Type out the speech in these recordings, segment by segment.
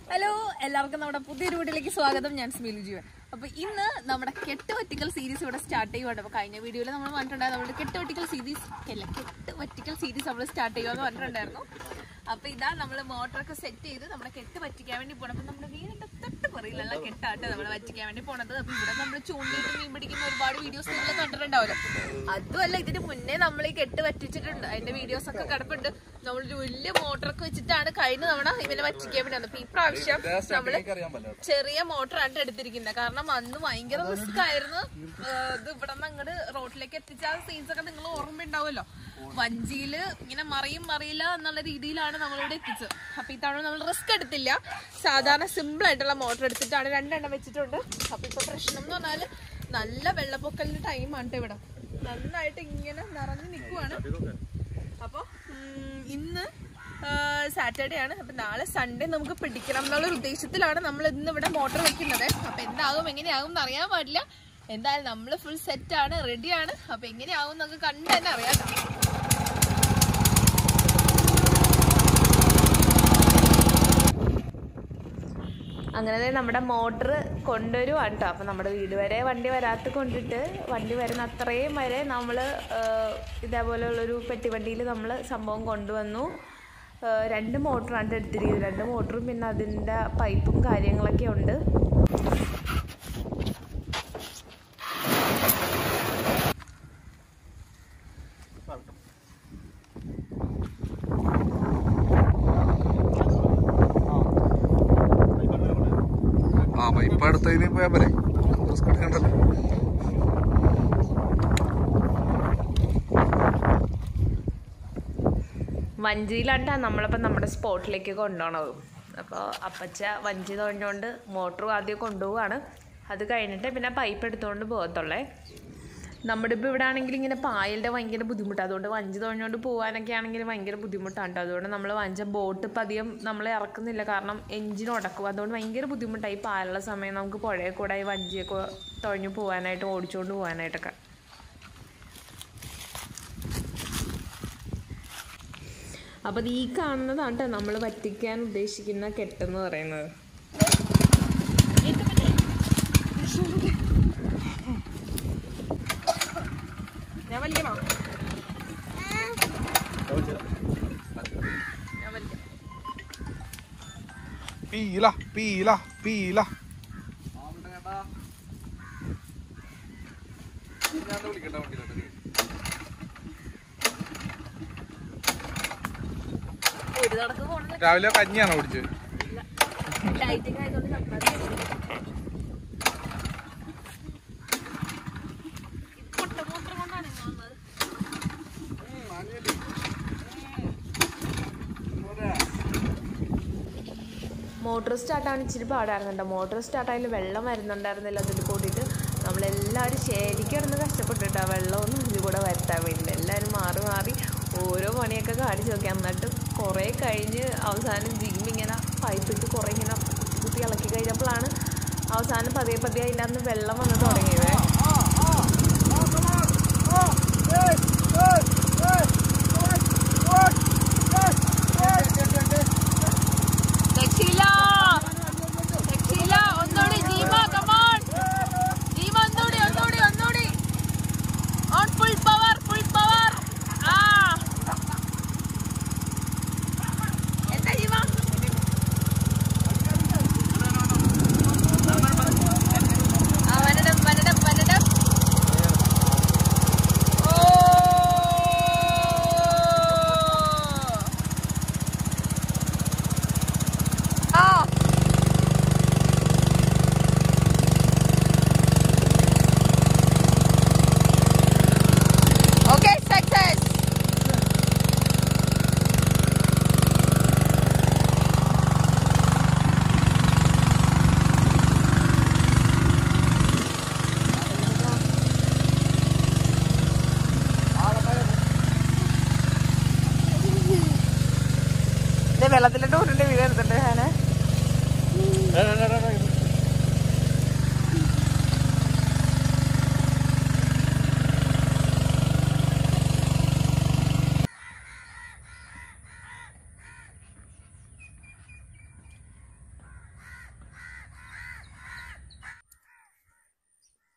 Hello എല്ലാവർക്കും നമ്മുടെ പുതിയൊരു വീട്ടിലേക്ക് സ്വാഗതം ഞാൻ സ്മിലു ജീവൻ അപ്പൊ ഇന്ന് നമ്മുടെ കെട്ട് വറ്റിക്കൽ സീരീസ് ഇവിടെ സ്റ്റാർട്ട് ചെയ്യുവാണ് അപ്പൊ കഴിഞ്ഞ വീഡിയോയിൽ നമ്മൾ പറഞ്ഞിട്ടുണ്ടായിരുന്നു നമ്മുടെ കെട്ട് വറ്റിക്കൽ സീരീസ് അല്ല കെട്ട് വറ്റിക്കൽ സീരീസ് നമ്മൾ സ്റ്റാർട്ട് ചെയ്യുമെന്ന് പറഞ്ഞിട്ടുണ്ടായിരുന്നു അപ്പൊ ഇതാ നമ്മൾ മോട്ടറൊക്കെ സെറ്റ് ചെയ്ത് നമ്മുടെ കെട്ട് വറ്റിക്കാൻ വേണ്ടി പോകണം അപ്പൊ നമ്മുടെ വീടിന്റെ തൊട്ട് പറയില്ല കെട്ടാട്ട് നമ്മൾ വറ്റിക്കാൻ വേണ്ടി പോണത് അപ്പൊ ഇവിടെ നമ്മൾ ചൂണ്ടിയിട്ട് മീൻ പിടിക്കുന്ന ഒരുപാട് വീഡിയോസ് നിങ്ങൾ കണ്ടിട്ടുണ്ടാവല്ലോ അതുമല്ല ഇതിന് മുന്നേ നമ്മൾ ഈ കെട്ട് വറ്റിച്ചിട്ടുണ്ട് അതിന്റെ വീഡിയോസ് ഒക്കെ കിടപ്പുണ്ട് നമ്മൾ ഒരു വലിയ മോട്ടറൊക്കെ വെച്ചിട്ടാണ് കഴിഞ്ഞ തവണ ഇവനെ വറ്റിക്കാൻ വേണ്ടി വന്നത് അപ്പൊ ഈ പ്രാവശ്യം നമ്മള് ചെറിയ മോട്ടറാണ് എടുത്തിരിക്കുന്നത് കാരണം അന്ന് ഭയങ്കര റിസ്ക് ആയിരുന്നു ഏഹ് ഇത് ഇവിടെ നിന്ന് അങ്ങോട്ട് റോഡിലേക്ക് എത്തിച്ച ആ സീൻസ് ഒക്കെ നിങ്ങൾ ഓർമ്മയുണ്ടാവുമല്ലോ വഞ്ചിയില് ഇങ്ങനെ മറിയും മറിയില്ല എന്നുള്ള രീതിയിലാണ് നമ്മളിവിടെ എത്തിച്ചത് അപ്പൊ ഇത്തവണ നമ്മൾ റിസ്ക് എടുത്തില്ല സാധാരണ സിമ്പിൾ ആയിട്ടുള്ള മോട്ടർ എടുത്തിട്ടാണ് രണ്ടെണ്ണം വെച്ചിട്ടുണ്ട് അപ്പൊ ഇപ്പൊ പ്രശ്നം എന്ന് പറഞ്ഞാല് നല്ല വെള്ളപ്പൊക്കലിന്റെ ടൈമാണ് ട്ടോ ഇവിടെ നന്നായിട്ട് ഇങ്ങനെ നിറഞ്ഞു നിൽക്കുവാണ് അപ്പൊ ഉം, ഇന്ന് സാറ്റർഡേ ആണ് അപ്പൊ നാളെ സൺഡേ നമുക്ക് പിടിക്കണം എന്നുള്ള ഒരു ഉദ്ദേശത്തിലാണ് നമ്മൾ ഇന്ന് ഇവിടെ മോട്ടർ വെക്കുന്നത് അപ്പൊ എന്താകും എങ്ങനെയാകും എന്ന് അറിയാൻ പാടില്ല എന്തായാലും നമ്മൾ ഫുൾ സെറ്റ് ആണ് റെഡിയാണ് അപ്പൊ എങ്ങനെയാകും നമുക്ക് കണ്ടു തന്നെ അറിയാം ട്ടോ. അങ്ങനെ ദേ നമ്മുടെ മോട്ടർ കൊണ്ടുവരുവാണ് കേട്ടോ അപ്പം നമ്മുടെ വീട് വരെ വണ്ടി വരാത്ത കൊണ്ടിട്ട് വണ്ടി വരുന്ന അത്രയും വരെ നമ്മൾ ഇതേപോലെയുള്ളൊരു പെട്ടിവണ്ടിയിൽ നമ്മൾ സംഭവം കൊണ്ടുവന്നു ആ, രണ്ട് മോട്ടറാണ് എടുത്തിരിക്കുന്നത് രണ്ട് മോട്ടറും പിന്നെ അതിൻ്റെ പൈപ്പും കാര്യങ്ങളൊക്കെ ഉണ്ട് ആ പൈപ്പ് അടുത്തതിന് പോയാൽ പോരെ റിസ്ക് എടുക്കണ്ടല്ലോ വഞ്ചിയിലാണ്ടാ നമ്മളിപ്പോൾ നമ്മുടെ സ്പോട്ടിലേക്ക് കൊണ്ടുപോകണത് അപ്പോൾ അപ്പച്ച വഞ്ചി തുഴഞ്ഞുകൊണ്ട് മോട്ടറും ആദ്യം കൊണ്ടുപോവാണ് അത് കഴിഞ്ഞിട്ട് പിന്നെ പൈപ്പ് എടുത്തുകൊണ്ട് പോകത്തുള്ളേ നമ്മുടെ ഇപ്പോൾ ഇവിടെ ആണെങ്കിൽ ഇങ്ങനെ പായലിൻ്റെ ഭയങ്കര ബുദ്ധിമുട്ടാണ് അതുകൊണ്ട് വഞ്ചി തുഴഞ്ഞുകൊണ്ട് പോകാനൊക്കെ ആണെങ്കിൽ ഭയങ്കര ബുദ്ധിമുട്ടാണ് ട്ടോ. അതുകൊണ്ട് നമ്മൾ വഞ്ച ബോട്ട് ഇപ്പം അധികം നമ്മൾ ഇറക്കുന്നില്ല കാരണം എഞ്ചിൻ ഉടക്കും അതുകൊണ്ട് ഭയങ്കര ബുദ്ധിമുട്ടായി പാലുള്ള സമയം നമുക്ക് പുഴയിൽ കൂടെ ഈ വഞ്ചിയൊക്കെ തുഴഞ്ഞു പോകാനായിട്ട് ഓടിച്ചുകൊണ്ട് പോകാനായിട്ടൊക്കെ അപ്പോൾ ഇത് ഈ കാണുന്നതാണ് ട്ടോ നമ്മൾ പറ്റിക്കാൻ ഉദ്ദേശിക്കുന്ന കെട്ടെന്ന് പറയുന്നത് ഞാൻ വലിക്കണോ ഞാൻ വലിക്കാം പീല പീല പീല ഒരു നടക്ക് പോകണം രാവിലെ കഞ്ഞിയാണോ കുടിച്ചത് ലൈറ്റിംഗ് ആയതുകൊണ്ട് ചപ്പാത്തി പൊട്ട മൂത്രം കൊണ്ടാണ് ഇങ്ങ് വന്നത് മോട്ടോർ സ്റ്റാർട്ടാണ് ഇച്ചിരി പാടായിരുന്നുണ്ട് മോട്ടോർ സ്റ്റാർട്ടായാലും വെള്ളം വരുന്നുണ്ടായിരുന്നില്ല അതിൽ കൂടിയിട്ട് നമ്മളെല്ലാവരും ശരിക്കും കിടന്ന് കഷ്ടപ്പെട്ടിട്ടാ വെള്ളമൊന്നും ഇതിൽ കൂടെ വരുത്താൻ വേണ്ടിയിട്ട് എല്ലാവരും മാറി മാറി ഓരോ പണിയൊക്കെ കാണിച്ച് നോക്കി എന്നിട്ട് കുറേ കഴിഞ്ഞ് അവസാനം ജിം ഇങ്ങനെ പൈപ്പിട്ട് കുറേ ഇങ്ങനെ കുത്തി ഇളക്കി കഴിഞ്ഞപ്പോഴാണ് അവസാനം പതിയെ പതിയെ അതിൻ്റെ അന്ന് വെള്ളം വന്ന് തുടങ്ങിയത് രക്ഷയില്ല രക്ഷയില്ല ഒന്നുകൂടി ജീവ കമോൺ ജീവ ഒന്നുകൂടി ഒന്നുകൂടി ഒന്നുകൂടി on full power full power ആ എന്താ ജീവ അവരുടെ വനടം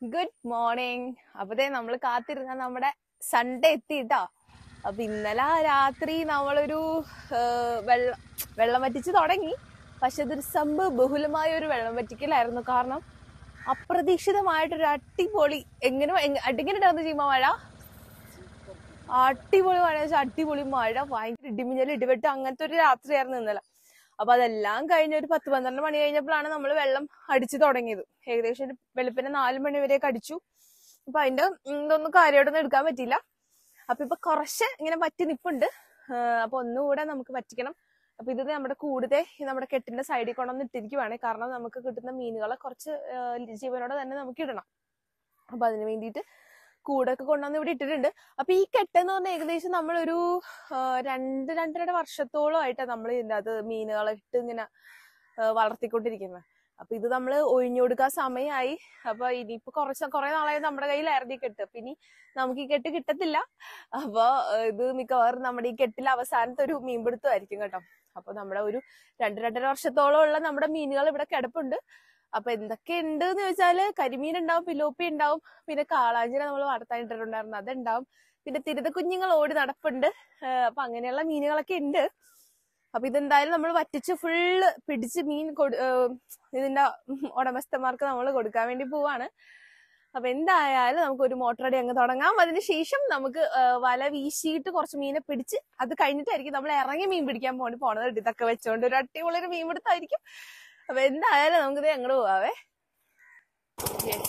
ഗുഡ് മോർണിംഗ് അപ്പതേ നമ്മൾ കാത്തിരുന്ന നമ്മുടെ സൺഡേ എത്തിട്ടോ അപ്പൊ ഇന്നലെ രാത്രി നമ്മളൊരു ഏഹ്, വെള്ളം വെള്ളം വറ്റിച്ച് തുടങ്ങി പക്ഷെ അതൊരു സംഭവ ബഹുലമായ ഒരു വെള്ളം വറ്റിക്കലായിരുന്നു കാരണം അപ്രതീക്ഷിതമായിട്ടൊരു അടിപൊളി എങ്ങനെ എങ്ങ- എങ്ങനെ ഉണ്ടായിരുന്നു ചെയ്യുമ്പോ മഴ അടിപൊളി മഴ എന്ന് വെച്ചാൽ അടിപൊളി മഴ ഭയങ്കര ഇടിമിന്നൽ ഇടിവെട്ട് അങ്ങനത്തെ ഒരു രാത്രിയായിരുന്നു ഇന്നലെ അപ്പൊ അതെല്ലാം കഴിഞ്ഞ് ഒരു പത്ത് പന്ത്രണ്ട് മണി കഴിഞ്ഞപ്പോഴാണ് നമ്മൾ വെള്ളം അടിച്ചു തുടങ്ങിയത് ഏകദേശം ഒരു വെളുപ്പിന് നാല് മണി വരെയൊക്കെ അടിച്ചു അപ്പൊ അതിന്റെ ഉം, ഇതൊന്നും കാര്യമായിട്ടൊന്നും എടുക്കാൻ പറ്റിയില്ല അപ്പൊ ഇപ്പൊ കുറച്ച് ഇങ്ങനെ പറ്റി നിപ്പുണ്ട് ആ, അപ്പൊ ഒന്നുകൂടെ നമുക്ക് പറ്റിക്കണം അപ്പൊ ഇത് നമ്മുടെ കൂടുതൽ നമ്മുടെ കെട്ടിന്റെ സൈഡിൽ കൊണ്ടുവന്ന് ഇട്ടിരിക്കുവാണ് കാരണം നമുക്ക് കിട്ടുന്ന മീനുകളെ കുറച്ച് ആ, ജീവനോടെ തന്നെ നമുക്ക് ഇടണം അപ്പൊ അതിന് വേണ്ടിയിട്ട് കൂടൊക്കെ കൊണ്ടുവന്ന് ഇവിടെ ഇട്ടിട്ടുണ്ട് അപ്പൊ ഈ കെട്ടെന്ന് പറഞ്ഞാൽ ഏകദേശം നമ്മളൊരു ആ, രണ്ട് രണ്ടര വർഷത്തോളമായിട്ടാണ് നമ്മൾ ഇതിൻ്റെ അത് മീനുകളെ ഇട്ട് ഇങ്ങനെ ആ, വളർത്തിക്കൊണ്ടിരിക്കുന്നത് അപ്പൊ ഇത് നമ്മൾ ഒഴിഞ്ഞു കൊടുക്കാൻ സമയമായി അപ്പൊ ഇനിയിപ്പോ കുറച്ച് കുറെ നാളായി നമ്മുടെ കയ്യിലായിരുന്നു ഈ കെട്ട് അപ്പൊ ഇനി നമുക്ക് ഈ കെട്ട് കിട്ടത്തില്ല അപ്പൊ ആ, ഇത് മിക്കവാറും നമ്മുടെ ഈ കെട്ടിൽ അവസാനത്തെ ഒരു മീൻപിടുത്തമായിരിക്കും കേട്ടോ അപ്പൊ നമ്മുടെ ഒരു രണ്ട് രണ്ടര വർഷത്തോളം ഉള്ള നമ്മുടെ മീനുകൾ ഇവിടെ കിടപ്പുണ്ട് അപ്പൊ എന്തൊക്കെ ഉണ്ട് എന്ന് ചോദിച്ചാല് കരിമീൻ ഉണ്ടാവും പിലോപ്പി ഉണ്ടാവും പിന്നെ കാളാഞ്ചിനെ നമ്മൾ വളർത്താനിട്ടിട്ടുണ്ടായിരുന്നു അതുണ്ടാവും പിന്നെ തിരുത കുഞ്ഞുങ്ങൾ ഓടി നടപ്പുണ്ട് ഏഹ് അപ്പൊ അങ്ങനെയുള്ള മീനുകളൊക്കെ ഉണ്ട് അപ്പൊ ഇതെന്തായാലും നമ്മൾ വറ്റിച്ച് ഫുള്ള് പിടിച്ച് മീൻ കൊടു ഏഹ് ഇതിന്റെ ഉടമസ്ഥന്മാർക്ക് നമ്മൾ കൊടുക്കാൻ വേണ്ടി പോവാണ് അപ്പൊ എന്തായാലും നമുക്ക് ഒരു മോട്ടർ അടി അങ്ങ് തുടങ്ങാം അതിനുശേഷം നമുക്ക് ഏഹ് വല വീശിയിട്ട് കുറച്ച് മീനെ പിടിച്ച് അത് കഴിഞ്ഞിട്ടായിരിക്കും നമ്മൾ ഇറങ്ങി മീൻ പിടിക്കാൻ പോണ്ടി പോണത് ഇതൊക്കെ വെച്ചോണ്ട് ഒരു അടിപൊളി ഒരു മീൻ പിടുത്തായിരിക്കും അപ്പൊ എന്തായാലും നമുക്കിത് അങ്ങോട്ട് പോവാവേ Yes.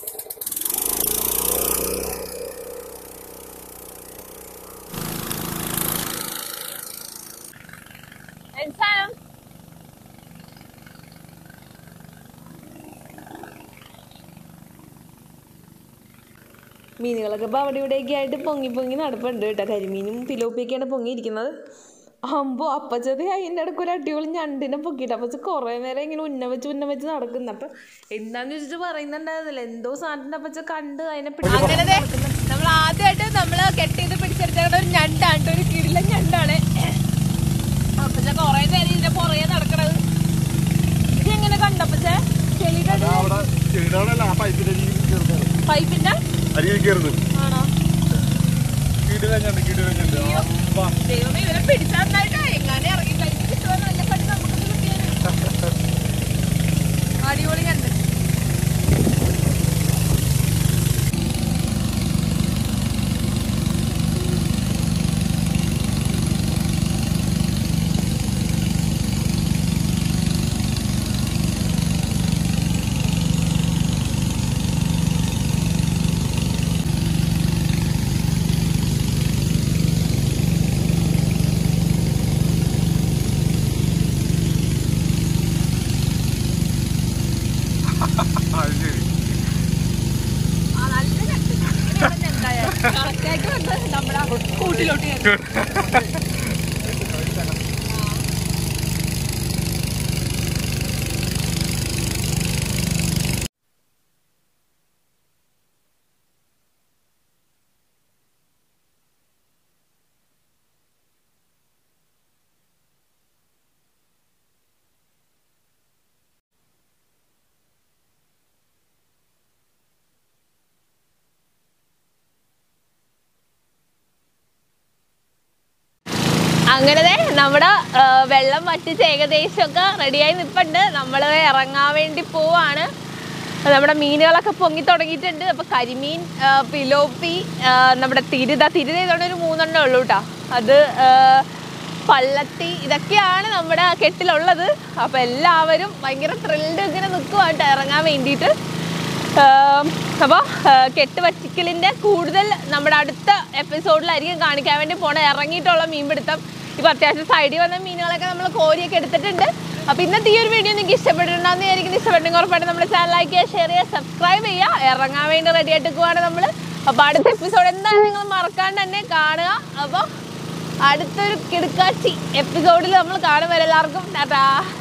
എന്താണ് മീനുകളൊക്കെ ഇപ്പോൾ അവിടെ ഇവിടെയൊക്കെ ആയിട്ട് പൊങ്ങി പൊങ്ങി നടപ്പുണ്ട് കേട്ടോ കരിമീനും പിലോപ്പിയൊക്കെയാണ് പൊങ്ങിയിരിക്കുന്നത് അമ്പോ അപ്പച്ചത് അതിൻ്റെ ഇടയ്ക്ക് ഒരു അടിപൊളി ഞണ്ടിനെ പൊക്കിയിട്ട് അപ്പച്ച കുറേ നേരം ഇങ്ങനെ ഉന്നം വെച്ച് ഉന്നം വെച്ച് നടക്കുന്നു അപ്പം എന്താന്ന് ചോദിച്ചിട്ട് പറയുന്നുണ്ടായിരുന്നില്ല എന്തോ സാധനത്തിൻ്റെ അപ്പച്ച കണ്ട് അതിനെ പിടിച്ച് അങ്ങനെ നമ്മൾ ആദ്യമായിട്ട് നമ്മള് കെട്ടിയത് പിടിച്ചെടുത്തേണ്ട ഒരു ഞണ്ടാണ് ട്ടോ, ഒരു കിടിലൻ ഞണ്ടാണ് അപ്പൊ കൊറേ നേരം ഇതിന്റെ പുറകെ നടക്കണത് ഇത് എങ്ങനെ കണ്ടപ്പച്ചേ ചെളിയുടെ അവിടെ ചെടികളല്ല ആ പൈപ്പിന്റെ അരികിൽ കയറുന്നത് പൈപ്പിന്റെ അരികിൽ കയറുന്നത് ആണോ കീടിലഞ്ഞുണ്ട് കീടിലഞ്ഞുണ്ട് ദൈവമേ ഇവരെ പിടിച്ചാണ്ടായിട്ട് എങ്ങനെ ഇറങ്ങി കഴിച്ച് കിട്ടുമോ നല്ല പണി നമുക്കത് കിട്ടിയാല് അടിപൊളി ഞണ്ട് അത് ശരി ആ നല്ല ഞണ്ട് ഇങ്ങനെയുള്ള ഞണ്ടായാലും കറക്റ്റായിട്ട് വന്ന് നമ്മുടെ കൂട്ടിലോട്ട് കയറി അങ്ങനെ ദേ നമ്മുടെ ആ, വെള്ളം വറ്റിച്ച് ഏകദേശമൊക്കെ റെഡിയായി നിൽപ്പുണ്ട് നമ്മൾ ഇറങ്ങാൻ വേണ്ടി പോവാണ് അപ്പൊ നമ്മുടെ മീനുകളൊക്കെ പൊങ്ങി തുടങ്ങിയിട്ടുണ്ട് അപ്പൊ കരിമീൻ ആ, പിലോപ്പി ആ, നമ്മുടെ തിരുത തിരുത ഇതോടെ ഒരു മൂന്നെണ്ണം ഉള്ളൂ കേട്ടോ അത് ആ, പള്ളത്തി ഇതൊക്കെയാണ് നമ്മുടെ കെട്ടിലുള്ളത് അപ്പൊ എല്ലാവരും ഭയങ്കര ത്രില്ഡ് ഇങ്ങനെ നിൽക്കുവാട്ടോ ഇറങ്ങാൻ വേണ്ടിയിട്ട് അപ്പോൾ കെട്ട് വറ്റിക്കലിൻ്റെ കൂടുതൽ നമ്മുടെ അടുത്ത എപ്പിസോഡിലായിരിക്കും കാണിക്കാൻ വേണ്ടി പോണ ഇറങ്ങിയിട്ടുള്ള മീൻപിടുത്തം ഇപ്പോൾ അത്യാവശ്യം സൈഡിൽ വന്ന മീനുകളൊക്കെ നമ്മൾ കോരിയൊക്കെ എടുത്തിട്ടുണ്ട് അപ്പോൾ ഇന്നത്തെ ഈ ഒരു വീഡിയോ നിങ്ങൾക്ക് ഇഷ്ടപ്പെട്ടിട്ടുണ്ടെന്ന് വിചാരിക്കുന്നു ഇഷ്ടപ്പെട്ടെങ്കിൽ ഉറപ്പായിട്ട് നമ്മുടെ ചാനൽ ലൈക്ക് ചെയ്യുക ഷെയർ ചെയ്യുക സബ്സ്ക്രൈബ് ചെയ്യുക ഇറങ്ങാൻ വേണ്ടി റെഡി ആയിട്ട് പോവാണ് നമ്മൾ അപ്പോൾ അടുത്ത എപ്പിസോഡ് എന്തായാലും നിങ്ങൾ മറക്കാണ്ട് തന്നെ കാണുക അപ്പോൾ അടുത്തൊരു കിടുക്കാച്ചി എപ്പിസോഡിൽ നമ്മൾ കാണും വരെ എല്ലാവർക്കും ടാറ്റാ